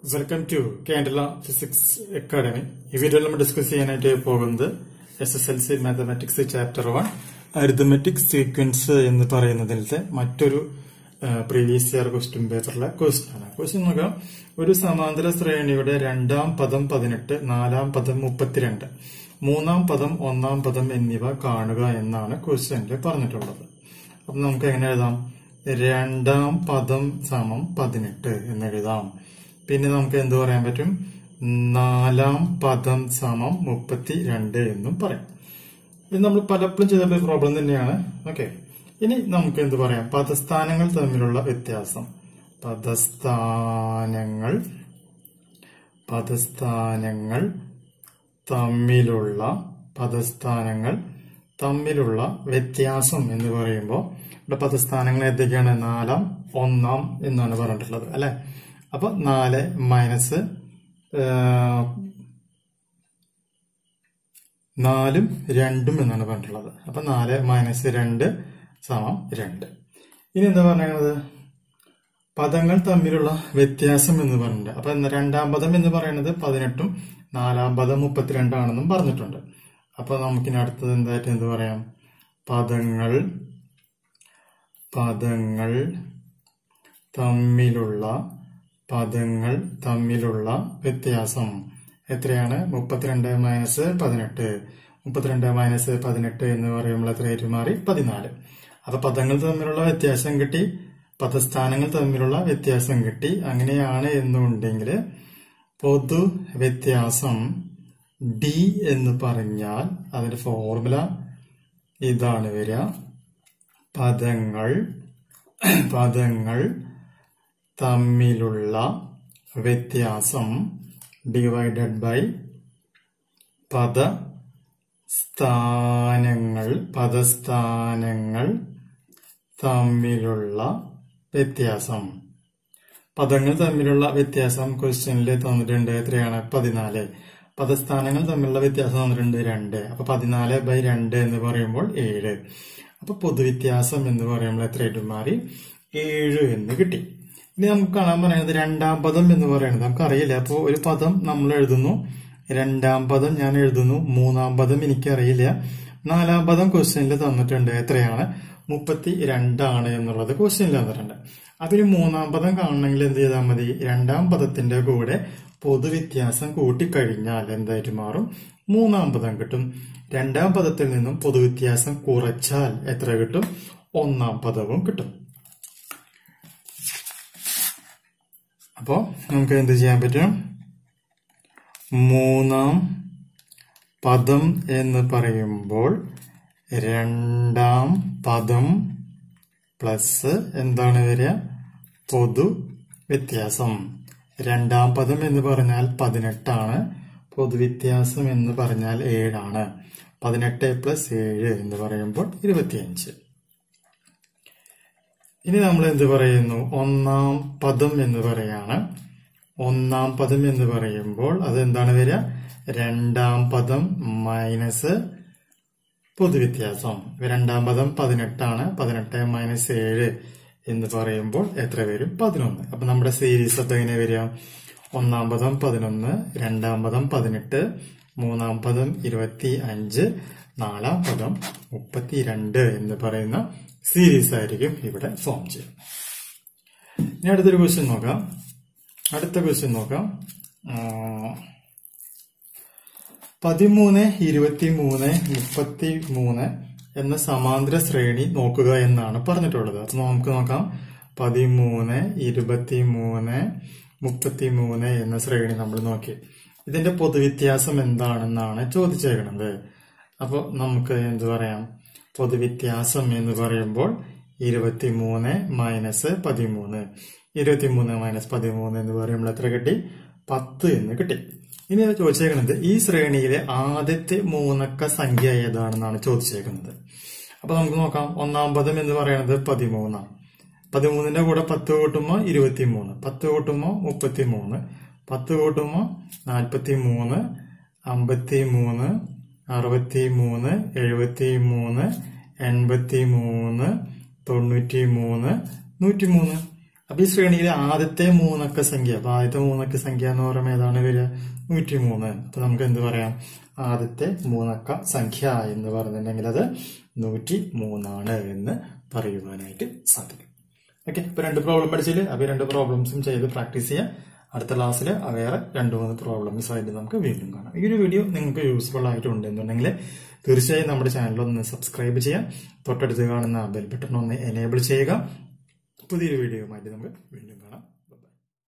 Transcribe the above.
welcome to Kerala physics academy ഈ വീഡിയോയിൽ നമ്മൾ ഡിസ്കസ് ചെയ്യാനായിട്ട് പോകുന്നത് S S L C mathematics chapter one arithmetic sequence എന്ന് പറയുന്നതിലത്തെ മറ്റൊരു പ്രീവിയസ് ഇയർ ക്വസ്റ്റ്യൻ പേപ്പറിലെ ക്വസ്റ്റ്യൻ ആണ് ക്വസ്റ്റ്യൻ നോക്കാം ഒരു സമാന്തര ശ്രേണിയുടെ രണ്ടാം പദം പതിനെട്ട് നാലാം പദം മുപ്പത്തിരണ്ട് മൂന്നാം പദം ഒന്നാം പദം എന്നിവ കാണുക എന്നാണ് ക്വസ്റ്റ്യനിൽ പറഞ്ഞിട്ടുള്ളത് അപ്പൊ നമുക്ക് എങ്ങനെ എഴുതാം രണ്ടാം പദം സമം പതിനെട്ട് എന്ന് എഴുതാം പിന്നെ നമുക്ക് എന്ത് പറയാൻ പറ്റും നാലാം പദം സമം മുപ്പത്തി രണ്ട് എന്നും പറയാം ഇത് നമ്മൾ പലപ്പോഴും ചെയ്ത പ്രോബ്ലം തന്നെയാണ് ഓക്കെ ഇനി നമുക്ക് എന്ത് പറയാം പദസ്ഥാനങ്ങൾ തമ്മിലുള്ള വ്യത്യാസം പദസ്ഥാനങ്ങൾ പദസ്ഥാനങ്ങൾ തമ്മിലുള്ള പദസ്ഥാനങ്ങൾ തമ്മിലുള്ള വ്യത്യാസം എന്ന് പറയുമ്പോൾ ഇവിടെ പദസ്ഥാനങ്ങൾ ഏതൊക്കെയാണ് നാലാം ഒന്നാം എന്നാണ് പറഞ്ഞിട്ടുള്ളത് അല്ലെ അപ്പൊ നാല് മൈനസ് നാലും രണ്ടും എന്നാണ് പറഞ്ഞിട്ടുള്ളത് അപ്പൊ നാല് മൈനസ് രണ്ട് സമം രണ്ട് ഇനി എന്താ പറയുന്നത് പദങ്ങൾ തമ്മിലുള്ള വ്യത്യാസം എന്ന് പറഞ്ഞിട്ടുണ്ട് അപ്പൊ രണ്ടാം പദം എന്ന് പറയുന്നത് പതിനെട്ടും നാലാം പദം മുപ്പത്തിരണ്ടാണെന്നും പറഞ്ഞിട്ടുണ്ട് അപ്പൊ നമുക്കിനി അടുത്തത് എന്തായിട്ട് എന്ത് പറയാം പദങ്ങൾ പദങ്ങൾ തമ്മിലുള്ള പദങ്ങൾ തമ്മിലുള്ള വ്യത്യാസം എത്രയാണ് മുപ്പത്തിരണ്ട് മൈനസ് പതിനെട്ട് മുപ്പത്തിരണ്ട് മൈനസ് പതിനെട്ട് എന്ന് പറയുമ്പോൾ എത്രയായിട്ട് മാറി പതിനാല് അപ്പൊ പദങ്ങൾ തമ്മിലുള്ള വ്യത്യാസം കിട്ടി പദസ്ഥാനങ്ങൾ തമ്മിലുള്ള വ്യത്യാസം കിട്ടി അങ്ങനെയാണ് എന്നുണ്ടെങ്കിൽ പൊതു വ്യത്യാസം ഡി എന്ന് പറഞ്ഞാൽ അതിന്റെ ഫോർമുല ഇതാണ് വരിക പദങ്ങൾ പദങ്ങൾ തമ്മിലുള്ള വ്യത്യാസം ഡിവൈഡഡ് ബൈ പദ സ്ഥാനങ്ങൾ പദസ്ഥാനങ്ങൾ തമ്മിലുള്ള വ്യത്യാസം പദങ്ങൾ തമ്മിലുള്ള വ്യത്യാസം ക്വസ്റ്റ്യനിൽ തന്നിട്ടുണ്ട് എത്രയാണ് പതിനാല് പദസ്ഥാനങ്ങൾ തമ്മിലുള്ള വ്യത്യാസം തന്നിട്ടുണ്ട് രണ്ട് അപ്പൊ പതിനാല് ബൈ രണ്ട് എന്ന് പറയുമ്പോൾ ഏഴ് അപ്പൊ പൊതുവ്യത്യാസം എന്ന് പറയുമ്പോൾ എത്രയായിട്ട് മാറി ഏഴ് എന്ന് കിട്ടി ഇനി നമുക്ക് കാണാൻ പറയുന്നത് രണ്ടാം പദം എന്ന് പറയുന്നത് നമുക്കറിയില്ല അപ്പോൾ ഒരു പദം നമ്മൾ എഴുതുന്നു രണ്ടാം പദം ഞാൻ എഴുതുന്നു മൂന്നാം പദം എനിക്കറിയില്ല നാലാം പദം ക്വസ്റ്റ്യനിൽ തന്നിട്ടുണ്ട് എത്രയാണ് മുപ്പത്തി രണ്ടാണ് എന്നുള്ളത് ക്വസ്റ്റ്യനിൽ തന്നിട്ടുണ്ട് അപ്പൊ ഇനി മൂന്നാം പദം കാണണമെങ്കിൽ എന്ത് ചെയ്താൽ മതി രണ്ടാം പദത്തിന്റെ കൂടെ പൊതുവ്യത്യാസം കൂട്ടിക്കഴിഞ്ഞാൽ എന്തായിട്ട് മാറും മൂന്നാം പദം കിട്ടും രണ്ടാം പദത്തിൽ നിന്നും പൊതുവ്യത്യാസം കുറച്ചാൽ എത്ര കിട്ടും ഒന്നാം പദവും കിട്ടും അപ്പോ നമുക്ക് എന്ത് ചെയ്യാൻ പറ്റും മൂന്നാം പദം എന്ന് പറയുമ്പോൾ രണ്ടാം പദം പ്ലസ് എന്താണ് വരിക പൊതു വ്യത്യാസം രണ്ടാം പദം എന്ന് പറഞ്ഞാൽ പതിനെട്ടാണ് പൊതുവ്യത്യാസം എന്ന് പറഞ്ഞാൽ ഏഴാണ് പതിനെട്ട് പ്ലസ് ഏഴ് എന്ന് പറയുമ്പോൾ ഇരുപത്തിയഞ്ച് ഇനി നമ്മൾ എന്ത് പറയുന്നു ഒന്നാം പദം എന്ന് പറയാണ് ഒന്നാം പദം എന്ന് പറയുമ്പോൾ അത് എന്താണ് വരിക രണ്ടാം പദം മൈനസ് പൊതുവ്യത്യാസം രണ്ടാം പദം പതിനെട്ടാണ് പതിനെട്ട് മൈനസ് ഏഴ് എന്ന് പറയുമ്പോൾ എത്ര വരും പതിനൊന്ന് അപ്പൊ നമ്മുടെ സീരീസ് ഒക്കെ എങ്ങനെ വരിക ഒന്നാം പദം പതിനൊന്ന് രണ്ടാം പദം പതിനെട്ട് മൂന്നാം പദം ഇരുപത്തി അഞ്ച് നാലാം പദം മുപ്പത്തിരണ്ട് എന്ന് പറയുന്ന സീരീസ് ആയിരിക്കും ഇവിടെ ഫോം ചെയ്യുക ഇനി അടുത്തൊരു ക്വസ്റ്റ്യൻ നോക്കാം അടുത്ത ക്വസ്റ്റ്യൻ നോക്കാം പതിമൂന്ന് ഇരുപത്തി മൂന്ന് മുപ്പത്തി മൂന്ന് എന്ന സമാന്തര ശ്രേണി നോക്കുക എന്നാണ് പറഞ്ഞിട്ടുള്ളത് അപ്പൊ നമുക്ക് നോക്കാം പതിമൂന്ന് ഇരുപത്തി മൂന്ന് മുപ്പത്തി മൂന്ന് എന്ന ശ്രേണി നമ്മൾ നോക്കി ഇതിന്റെ പൊതുവ്യത്യാസം എന്താണെന്നാണ് ചോദിച്ചേക്കുന്നത് അപ്പോൾ നമുക്ക് എന്ത് പറയാം പൊതുവ്യത്യാസം എന്ന് പറയുമ്പോൾ ഇരുപത്തിമൂന്ന് മൈനസ് പതിമൂന്ന് ഇരുപത്തിമൂന്ന് മൈനസ് പതിമൂന്ന് എന്ന് പറയുമ്പോൾ എത്ര കിട്ടി പത്ത് എന്ന് കിട്ടി ഇനി അത് ചോദിച്ചേക്കുന്നത് ഈ ശ്രേണിയിലെ ആദ്യത്തെ മൂന്നക്ക സംഖ്യ ഏതാണെന്നാണ് ചോദിച്ചേക്കുന്നത് അപ്പൊ നമുക്ക് നോക്കാം ഒന്നാം പദം എന്ന് പറയുന്നത് പതിമൂന്നാണ് പതിമൂന്നിന്റെ കൂടെ പത്ത് കൂട്ടുമ്പോൾ ഇരുപത്തിമൂന്ന് പത്ത് കൂട്ടുമ്പോൾ മുപ്പത്തിമൂന്ന് പത്ത് കൂട്ടുമ്പോൾ നാൽപ്പത്തി മൂന്ന് അമ്പത്തി മൂന്ന് അറുപത്തി മൂന്ന് എഴുപത്തി മൂന്ന് എൺപത്തി മൂന്ന് തൊണ്ണൂറ്റി മൂന്ന് നൂറ്റി മൂന്ന് അപ്പൊ ഈ ശ്രേണിയിലെ ആദ്യത്തെ മൂന്നക്ക സംഖ്യ അപ്പൊ ആദ്യത്തെ മൂന്നക്ക സംഖ്യ എന്ന് പറയുമ്പോൾ ഏതാണ് വരിക നൂറ്റി മൂന്ന് അപ്പൊ നമുക്ക് എന്ത് പറയാം ആദ്യത്തെ മൂന്നക്ക സംഖ്യ എന്ന് പറഞ്ഞിട്ടുണ്ടെങ്കിൽ അത് നൂറ്റി മൂന്നാണ് എന്ന് പറയുവാനായിട്ട് സാധിക്കും ഓക്കെ ഇപ്പൊ രണ്ട് പ്രോബ്ലം പഠിച്ചില്ല അപ്പൊ ഈ രണ്ട് പ്രോബ്ലംസും ചെയ്ത് പ്രാക്ടീസ് ചെയ്യാം അടുത്ത ക്ലാസ്സിൽ വേറെ രണ്ട് മൂന്ന് പ്രോബ്ലംസ് ആയിട്ട് നമുക്ക് വീണ്ടും കാണാം ഈ ഒരു വീഡിയോ നിങ്ങൾക്ക് യൂസ്ഫുൾ ആയിട്ടുണ്ട് എന്നുണ്ടെങ്കിൽ തീർച്ചയായും നമ്മുടെ ചാനൽ ഒന്ന് സബ്സ്ക്രൈബ് ചെയ്യാം തൊട്ടടുത്ത് കാണുന്ന ബെൽ ബട്ടൺ ഒന്ന് എനേബിൾ ചെയ്യുക പുതിയൊരു വീഡിയോയുമായിട്ട് നമുക്ക് വീണ്ടും കാണാം